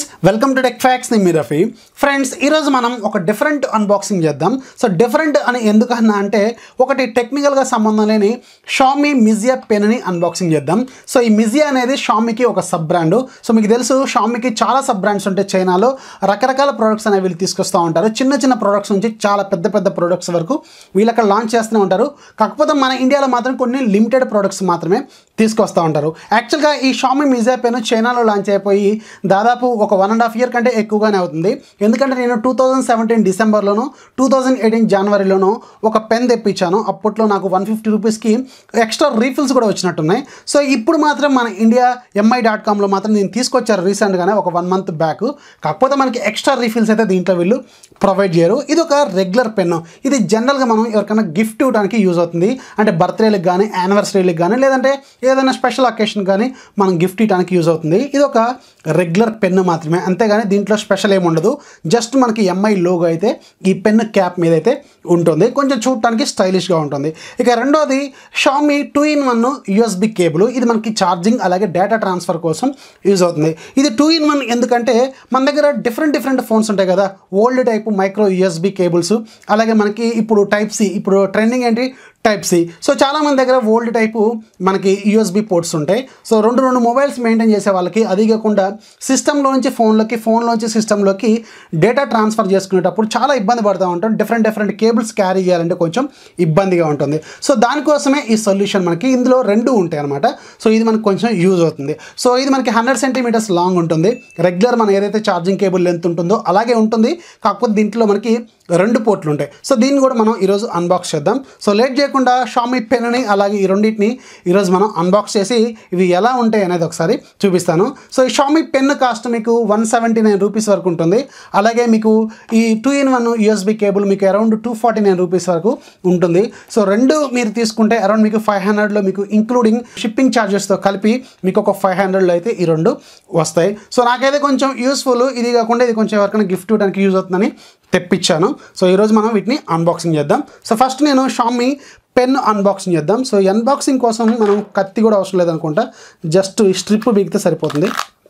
friends welcome to tech facts నేను మీ Rafi friends ఈరోజు మనం ఒక డిఫరెంట్ అన్బాక్సింగ్ చేద్దాం సో డిఫరెంట్ అని ఎందుకు అన్నా అంటే ఒకటి టెక్నికల్గా సంబంధం లేని షామీ మిజియా పెన్ అని అన్బాక్సింగ్ చేద్దాం సో ఈ మిజియా అనేది షామీకి ఒక సబ్ బ్రాండ్ సో మీకు తెలుసు షామీకి చాలా సబ్ బ్రాండ్స్ ఉంటాయి చైనాలో రకరకాల ప్రొడక్ట్స్ అనేవి వీళ్ళు తీసుకొస్తూ ఉంటారు చిన్న చిన్న ప్రొడక్ట్స్ నుంచి చాలా పెద్ద పెద్ద ప్రొడక్ట్స్ వరకు వీళ్ళు అక్కడ లాంచ్ చేస్తూనే ఉంటారు కాకపోతే మన ఇండియాలో మాత్రం కొన్ని లిమిటెడ్ ప్రొడక్ట్స్ మాత్రమే తీసుకొస్తూ ఉంటారు యాక్చువల్గా ఈ షామీ మిజియా పెన్ చైనాలో లాంచ్ అయిపోయి దాదాపు ఒక వన్ అండ్ హాఫ్ ఇయర్ కంటే ఎక్కువగానే అవుతుంది ఎందుకంటే నేను టూ థౌజండ్ సెవెంటీన్ డిసెంబర్లోను టూ థౌజండ్ ఎయిటీన్ జనవరిలోను ఒక పెన్ తెప్పించాను అప్పట్లో నాకు వన్ ఫిఫ్టీ రూపీస్కి ఎక్స్ట్రా రీఫిల్స్ కూడా వచ్చినట్టున్నాయి సో ఇప్పుడు మాత్రం మన ఇండియా ఎంఐ డాట్ కామ్లో మాత్రం నేను తీసుకొచ్చారు రీసెంట్గానే ఒక వన్ మంత్ బ్యాక్ కాకపోతే మనకి ఎక్స్ట్రా రీఫిల్స్ అయితే దీంట్లో వీళ్ళు ప్రొవైడ్ చేయరు ఇది ఒక రెగ్యులర్ పెన్ ఇది జనరల్గా మనం ఎవరికైనా గిఫ్ట్ ఇవ్వడానికి యూజ్ అవుతుంది అంటే బర్త్డేలకు కానీ యానివర్సరీలకు కానీ లేదంటే ఏదైనా స్పెషల్ అకేషన్ కానీ మనం గిఫ్ట్ ఇవ్వడానికి యూజ్ అవుతుంది ఇది ఒక రెగ్యులర్ పెన్ మాత్రమే అంతేగాని దీంట్లో స్పెషల్ ఏమి ఉండదు జస్ట్ మనకి ఎంఐ లోగో అయితే ఈ పెన్ క్యాప్ మీద అయితే ఉంటుంది కొంచెం చూడటానికి స్టైలిష్గా ఉంటుంది ఇక రెండోది Xiaomi two in one USB cable ఇది మనకి ఛార్జింగ్ అలాగే డేటా ట్రాన్స్ఫర్ కోసం యూజ్ అవుతుంది ఇది టూ ఇన్ వన్ ఎందుకంటే మన దగ్గర డిఫరెంట్ డిఫరెంట్ ఫోన్స్ ఉంటాయి కదా old type micro USB cables అలాగే మనకి ఇప్పుడు టైప్ సి ఇప్పుడు ట్రెండింగ్ ఏంటి టైప్ సి సో చాలామంది దగ్గర ఓల్డ్ టైపు మనకి యూఎస్బి పోర్ట్స్ ఉంటాయి సో రెండు రెండు మొబైల్స్ మెయింటైన్ చేసే వాళ్ళకి అది కాకుండా సిస్టంలో నుంచి ఫోన్లోకి ఫోన్లోంచి సిస్టంలోకి డేటా ట్రాన్స్ఫర్ చేసుకునేటప్పుడు చాలా ఇబ్బంది పడుతూ ఉంటాం డిఫరెంట్ డిఫరెంట్ కేబుల్స్ క్యారీ చేయాలంటే కొంచెం ఇబ్బందిగా ఉంటుంది సో దానికోసమే ఈ సొల్యూషన్ మనకి ఇందులో రెండు ఉంటాయి అనమాట సో ఇది మనకి కొంచెం యూజ్ అవుతుంది సో ఇది మనకి హండ్రెడ్ సెంటీమీటర్స్ లాంగ్ ఉంటుంది రెగ్యులర్ మన ఏదైతే ఛార్జింగ్ కేబుల్ లెంత్ ఉంటుందో అలాగే ఉంటుంది కాకపోతే దీంట్లో మనకి రెండు పోర్ట్లు ఉంటాయి సో దీన్ని కూడా మనం ఈరోజు అన్బాక్స్ చేద్దాం సో లేట్ చేయకుండా షామీ పెన్ని అలాగే ఈ రెండింటిని ఈరోజు మనం అన్బాక్స్ చేసి ఇవి ఎలా ఉంటాయి అనేది ఒకసారి చూపిస్తాను సో ఈ షామీ పెన్ కాస్ట్ మీకు వన్ సెవెంటీ నైన్ రూపీస్ వరకు ఉంటుంది అలాగే మీకు ఈ two in one USB cable మీకు around two forty nine rupees వరకు ఉంటుంది సో రెండు మీరు తీసుకుంటే అరౌండ్ మీకు ఫైవ్ హండ్రెడ్లో మీకు ఇంక్లూడింగ్ షిప్పింగ్ ఛార్జెస్తో కలిపి మీకు ఒక ఫైవ్ హండ్రెడ్లో అయితే ఈ రెండు వస్తాయి సో నాకైతే కొంచెం యూస్ఫుల్ ఇది కాకుండా ఇది కొంచెం ఎవరికైనా గిఫ్ట్ ఇవ్వడానికి యూజ్ అవుతుందని తెప్పించాను సో ఈరోజు మనం వీటిని అన్బాక్సింగ్ చేద్దాం సో ఫస్ట్ నేను షామీ పెన్ అన్బాక్సింగ్ చేద్దాం సో ఈ అన్బాక్సింగ్ కోసం మనం కత్తి కూడా అవసరం లేదనుకుంటా జస్ట్ ఈ స్ట్రిప్ బిగితే సరిపోతుంది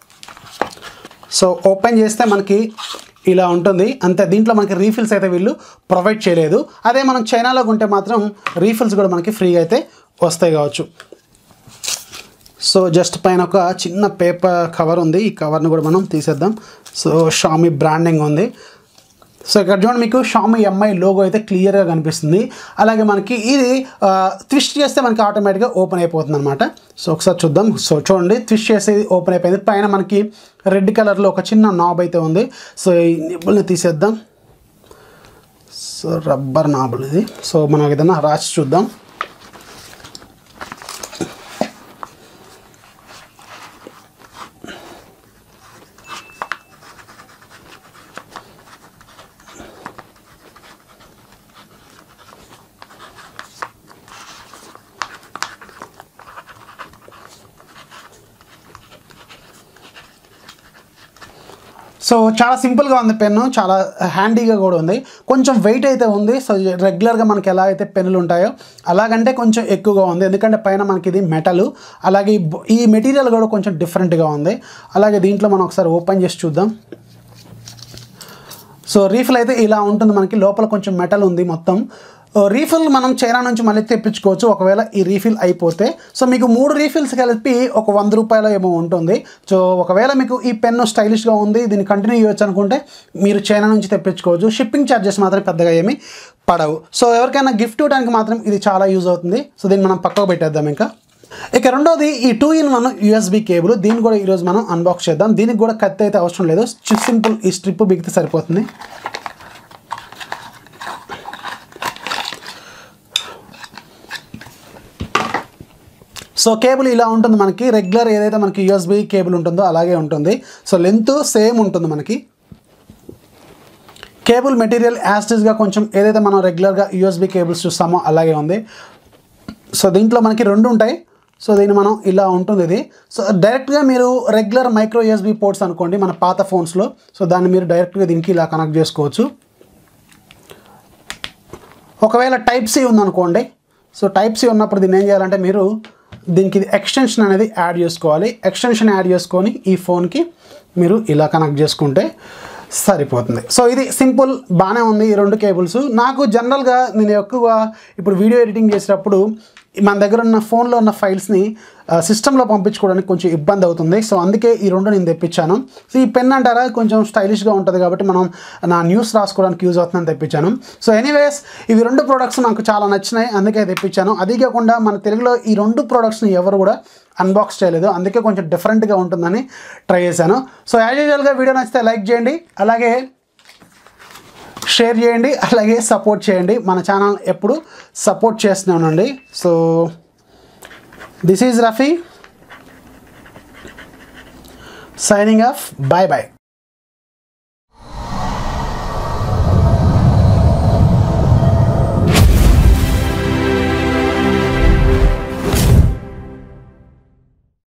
సో ఓపెన్ చేస్తే మనకి ఇలా ఉంటుంది అంతే దీంట్లో మనకి రీఫిల్స్ అయితే వీళ్ళు ప్రొవైడ్ చేయలేదు అదే మనం చైనాలో కొంటే మాత్రం రీఫిల్స్ కూడా మనకి ఫ్రీగా అయితే వస్తాయి కావచ్చు సో జస్ట్ పైన ఒక చిన్న పేపర్ కవర్ ఉంది ఈ కవర్ని కూడా మనం తీసేద్దాం సో షామీ బ్రాండింగ్ ఉంది సో ఇక్కడ చూడండి మీకు షామీ ఎంఐ లోగో అయితే క్లియర్గా కనిపిస్తుంది అలాగే మనకి ఇది ట్విస్ట్ చేస్తే మనకి ఆటోమేటిక్గా ఓపెన్ అయిపోతుంది అనమాట సో ఒకసారి చూద్దాం సో చూడండి ట్విస్ట్ చేసేది ఓపెన్ అయిపోయింది పైన మనకి రెడ్ కలర్లో ఒక చిన్న నాబ్ అయితే ఉంది సో ఈ నిబ్బుల్ని తీసేద్దాం సో రబ్బర్ నాబుల్ ఇది సో మనం ఏదైనా రాసి చూద్దాం సో చాలా సింపుల్గా ఉంది పెన్ను చాలా హ్యాండీగా కూడా ఉంది కొంచెం వెయిట్ అయితే ఉంది సో రెగ్యులర్గా మనకి ఎలా అయితే పెన్నులు ఉంటాయో అలాగంటే కొంచెం ఎక్కువగా ఉంది ఎందుకంటే పైన మనకి ఇది మెటల్ అలాగే ఈ బొ- ఈ మెటీరియల్ కూడా కొంచెం డిఫరెంట్గా ఉంది అలాగే దీంట్లో మనం ఒకసారి ఓపెన్ చేసి చూద్దాం సో రీఫిల్ అయితే ఇలా ఉంటుంది మనకి లోపల కొంచెం మెటల్ ఉంది మొత్తం రీఫిల్ మనం చైనా నుంచి మళ్ళీ తెప్పించుకోవచ్చు ఒకవేళ ఈ రీఫిల్ అయిపోతే సో మీకు మూడు రీఫిల్స్ కలిపి ఒక వంద రూపాయలు ఏమో ఉంటుంది సో ఒకవేళ మీకు ఈ పెన్ను స్టైలిష్గా ఉంది దీన్ని కంటిన్యూ చేయొచ్చు అనుకుంటే మీరు చైనా నుంచి తెప్పించుకోవచ్చు షిప్పింగ్ ఛార్జెస్ మాత్రం పెద్దగా ఏమీ పడవు సో ఎవరికైనా గిఫ్ట్ ఇవ్వడానికి మాత్రం ఇది చాలా యూజ్ అవుతుంది సో దీన్ని మనం పక్కకు పెట్టేద్దాం ఇంకా ఇక రెండోది ఈ two in one USB cable దీన్ని కూడా ఈరోజు మనం అన్బాక్స్ చేద్దాం దీనికి కూడా కత్తి అయితే అవసరం లేదు సింపుల్ ఈ స్ట్రిప్ బిగితే సరిపోతుంది సో కేబుల్ ఇలా ఉంటుంది మనకి రెగ్యులర్ ఏదైతే మనకి యూఎస్బి కేబుల్ ఉంటుందో అలాగే ఉంటుంది సో లెంత్ సేమ్ ఉంటుంది మనకి కేబుల్ మెటీరియల్ యాస్టిస్గా కొంచెం ఏదైతే మనం రెగ్యులర్గా యూఎస్బి కేబుల్స్ చూస్తామో అలాగే ఉంది సో దీంట్లో మనకి రెండు ఉంటాయి సో దీన్ని మనం ఇలా ఉంటుంది ఇది సో డైరెక్ట్గా మీరు రెగ్యులర్ మైక్రో యూఎస్బి పోర్ట్స్ అనుకోండి మన పాత ఫోన్స్లో సో దాన్ని మీరు డైరెక్ట్గా దీనికి ఇలా కనెక్ట్ చేసుకోవచ్చు ఒకవేళ టైప్ సి ఉందనుకోండి సో టైప్ సి ఉన్నప్పుడు దీన్ని ఏం చేయాలంటే మీరు దీనికి ఇది ఎక్స్టెన్షన్ అనేది యాడ్ చేసుకోవాలి ఎక్స్టెన్షన్ యాడ్ చేసుకొని ఈ ఫోన్కి మీరు ఇలా కనెక్ట్ చేసుకుంటే సరిపోతుంది సో ఇది సింపుల్ బాగానే ఉంది ఈ రెండు కేబుల్స్ నాకు జనరల్గా నేను ఎక్కువ ఇప్పుడు వీడియో ఎడిటింగ్ చేసేటప్పుడు మన దగ్గర ఉన్న ఫోన్లో ఉన్న ఫైల్స్ని సిస్టంలో పంపించుకోవడానికి కొంచెం ఇబ్బంది అవుతుంది సో అందుకే ఈ రెండు నేను తెప్పించాను సో ఈ పెన్ అంటారా కొంచెం స్టైలిష్గా ఉంటుంది కాబట్టి మనం నా న్యూస్ రాసుకోవడానికి యూజ్ అవుతుందని తెప్పించాను సో ఎనీవేస్ ఇవి రెండు ప్రోడక్ట్స్ నాకు చాలా నచ్చినాయి అందుకే తెప్పించాను అది కాకుండా మన తెలుగులో ఈ రెండు ప్రోడక్ట్స్ని ఎవరు కూడా అన్బాక్స్ చేయలేదు అందుకే కొంచెం డిఫరెంట్గా ఉంటుందని ట్రై చేశాను సో యాజ్ యూజువల్గా వీడియో నచ్చితే లైక్ చేయండి అలాగే షేర్ చేయండి అలాగే సపోర్ట్ చేయండి మన ఛానల్ ఎప్పుడు సపోర్ట్ చేస్తూనే ఉండండి so this is Rafi signing off bye bye